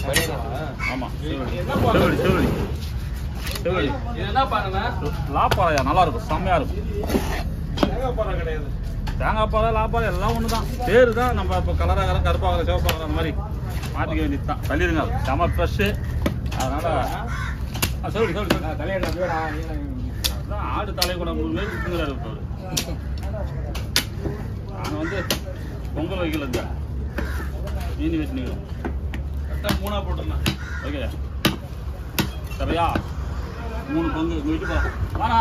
ஆமாம் செவடி செவடி செவடி இது என்ன பாருங்க லாப்பாறையா நல்லா இருக்கும் செம்மையா இருக்கும் தேங்காய் பாறை லாப்பாறை எல்லாம் ஒன்று தான் பேரு தான் நம்ம இப்போ கலராக கருப்பாக சிவப்பாக அந்த மாதிரி மாற்றிக்க வேண்டியது தான் தள்ளிடுங்க அது. செம ஃப்ரெஷ்ஷு அதனால ஆ செவடி செவடி செவடி. அதான் ஆடு தலை கூட மூணு பேர் இருக்குங்கிறாரு இப்போ அவரு. நாங்கள் வந்து பொங்கல் வைக்கல இந்த மீன் வச்சு நிற்கிறோம் கரெக்டாக மூணாக போட்டுருந்தேன் ஓகே சரியா மூணு பங்கு உங்க வீட்டு போ வாடா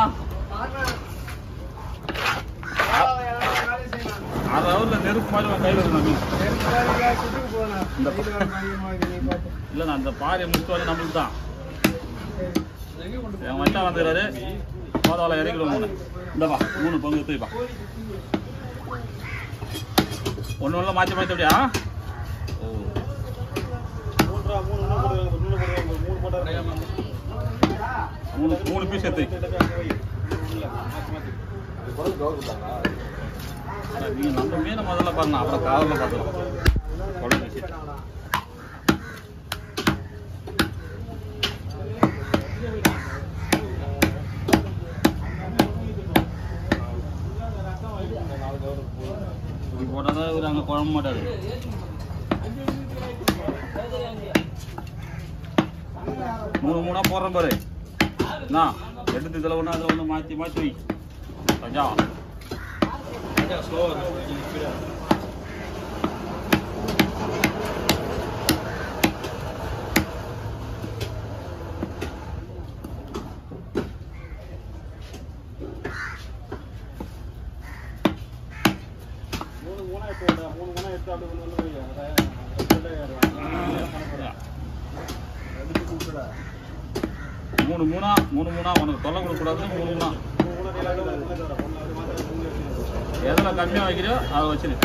அரை ஹவரில் நெருப்பு மாதிரி உன் கையில் இருக்கணும் மீன் இந்த இல்லை நான் அந்த பாரியை முடிச்சு வந்து நம்மளுக்கு தான் என் மச்சான் வந்துக்கிறாரு மோதாவில் இறக்கிடுவோம் மூணு இந்தப்பா மூணு பங்கு எடுத்துப்பா ஒன்று ஒன்றில் மாற்றி மாற்றி அப்படியா ஓ மூணு மூணு பீஸ் எடுத்து அட, நீங்க நம்ம மீனை முதல்ல பாருங்க அப்புறம் காவலில் பார்த்துக்கலாம் குழம்பு வச்சு இப்படி போட்டால் தான் இவர் அங்கே குழம்பு மாட்டாரு மூணு மூணா போடுறேன் பாரு என்ன எடுத்து இதில் ஒன்று அதில் ஒன்று மாற்றி மாற்றி வை ராஜா மூணு மூணா மூணு மூணா உனக்கு தொல்லை கொடுக்கக்கூடாதுன்னு மூணு மூணா எதில் கம்மியாக வைக்கிறியோ அதை வச்சிரு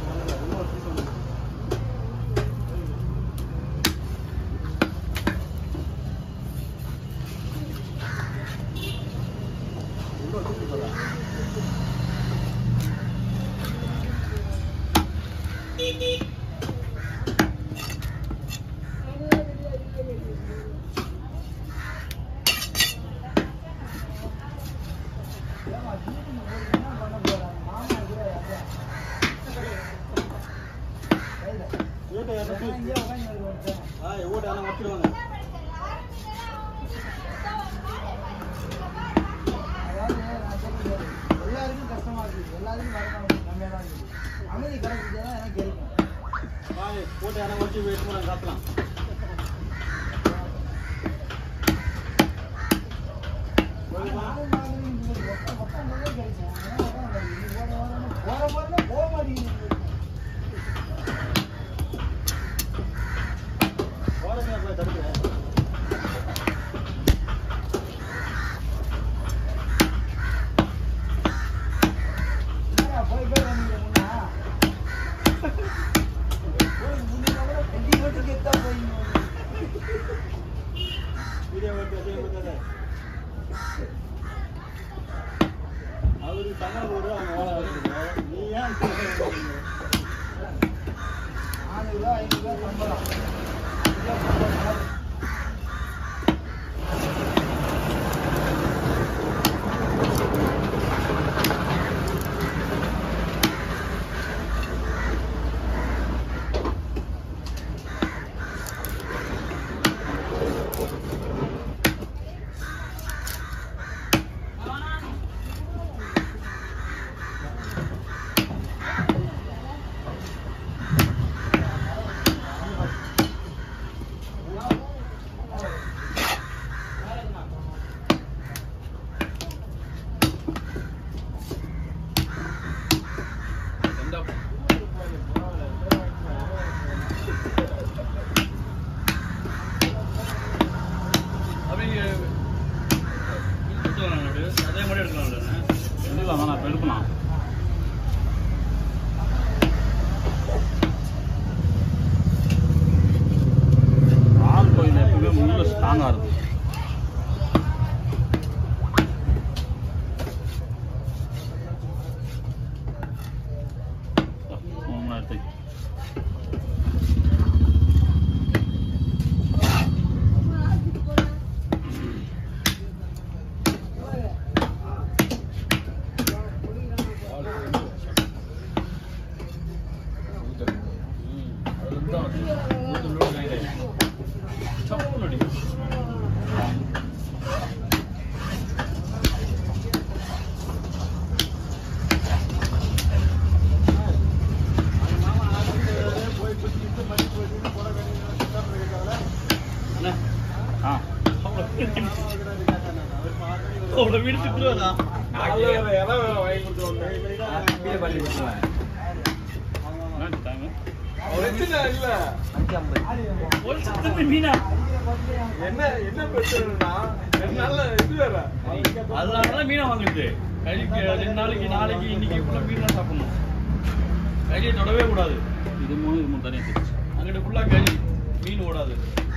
எல்லாருக்கும் கஷ்டமா இருக்கு எல்லாருக்கும் வரணும் கம்மியா தான் இருக்கு அமைதி கிடைச்சிட்டா எனக்கு கிடைக்கும் போட்டு இடம் வச்சு வெயிட் பண்ண காட்டலாம் அவரு தகவல் ஒரு அவங்க ஓட வச்சுருக்கோம் நீ ஏன் நானூறுரூவா ஐநூறுரூவா சம்பளம் உன்னை வீடு சுத்துருவாரா காலைல வேற இலை வேற வாங்கி கொடுத்துருவாங்க. வீடு பண்ணி கொடுத்துருவேன் என்ன time? பிரச்சனை இல்ல அஞ்சு ஐம்பது திரும்பி மீனா என்ன என்ன பிரச்சனைனா ரெண்டு நாள்ல இது வேற அதனால மீனா வாங்குது கறிக்கு ரெண்டு நாளைக்கு நாளைக்கு இன்னைக்கு ஃபுல்லா மீன் தான் சாப்பிடணும் கறியை தொடவே கூடாது இது மூணு இது மூணு தனியாக தெரிச்சு அங்கிட்டு ஃபுல்லா கறி மீன் ஓடாது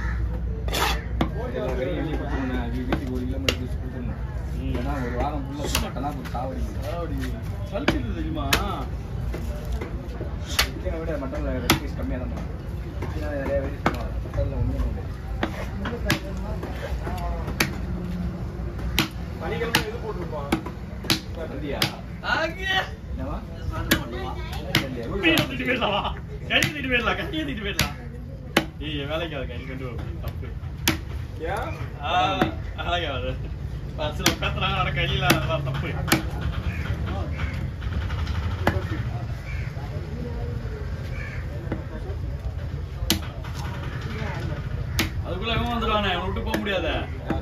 வீட்டுக்கு ஒரு கிலோமீட்டர் தூசி கொடுத்துடணும் இல்லைன்னா ஒரு வாரம் ஃபுல்லாக மட்டனா போட்டு சாவடிக்குது சலிக்குது தெரியுமா சிக்கனை விட மட்டனில் ரெண்டு பீஸ் கம்மியாக தான் பண்ணும் சிக்கனை நிறைய வெயிட் பண்ணுவாங்க மட்டனில் ஒன்றும் இல்லை சனிக்கிழமை இது போட்டிருப்பான் அப்படியா என்னவா மீன் தூக்கிட்டு போயிடலாமா கறி தூக்கிட்டு போயிடலாம் கறியை தூக்கிட்டு போயிடலாம் ஏய் வேலைக்கு ஆகுது கறி கொண்டு வா. தப்பு ஏன் ஆ, வேலைக்கு ஆகுது பஸ்ஸில் உட்காந்துறாங்க ஆனால் கையில் அதெல்லாம் தப்பு அதுக்குள்ள இவன் வந்துடுவானே அவனை விட்டு போக முடியாத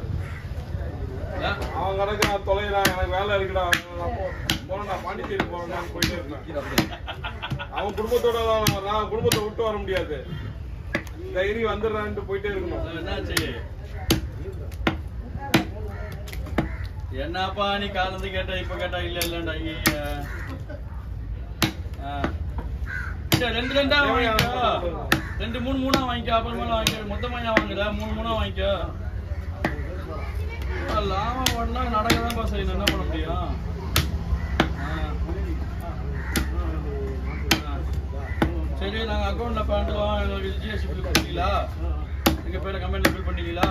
அவன் கிடக்குறான் தொலைகிறான் எனக்கு வேலை இருக்குடா நான் போ- போறேன் நான் பாண்டிச்சேரி போறேன் நான் போயிட்டே இருப்பேன் அவன் குடும்பத்தோட தான் நான் நான் குடும்பத்தை விட்டு வர முடியாது தைரியம் வந்துடுறான்ட்டு போயிட்டே இருக்கணும் என்னாச்சு என்னப்பா நீ காலந்து கேட்ட இப்ப கேட்டா இல்ல இல்லண்டா ஐயா ரெண்டு ரெண்டா வாங்கிக்கோ ரெண்டு மூணு மூணா வாங்கிக்கோ அப்புறமேல வாங்கிக்கோ மொத்தமா ஏன் வாங்குற மூணு மூணா வாங்கிக்கோ ஆ, லாபம் பண்ணா நடக்கதான்ப்பா செய்யணும் என்ன பண்ண முடியும் ஆ. ஆ. சரி நாங்க அக்கௌண்ட்ல பண்ணுவோம் எங்களுக்கு ஜிஎஸ்டி பில் கொடுத்தீங்களா எங்க பேரை கம்பெனில பில் பண்ணீங்களா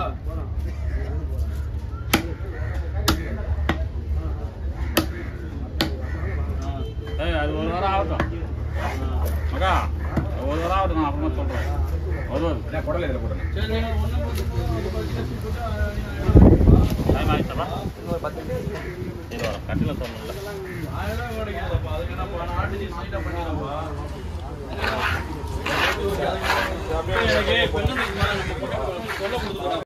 ஏய் அது ஒரு வாரம் ஆகட்டும் மகா ஒரு வாரம் ஆகட்டும் நான் அப்புறமா சொல்றேன் வருவது என்ன குடல் இதில் போடணும் சரி நீங்க ஒண்ணு போட்டு GST போட்டு, டைம் ஆகிடுச்சப்பா இன்னொரு பத்து இது வரும் கட்டில சொல்லல ஆயிரம் ரூபாய் கிடைக்காதப்பா அதுக்கு என்னப்பா நான் ஆர்டிஜி சைட்டா பண்ணிடலாம்ப்பா எனக்கு இப்ப என்ன தெரியுமா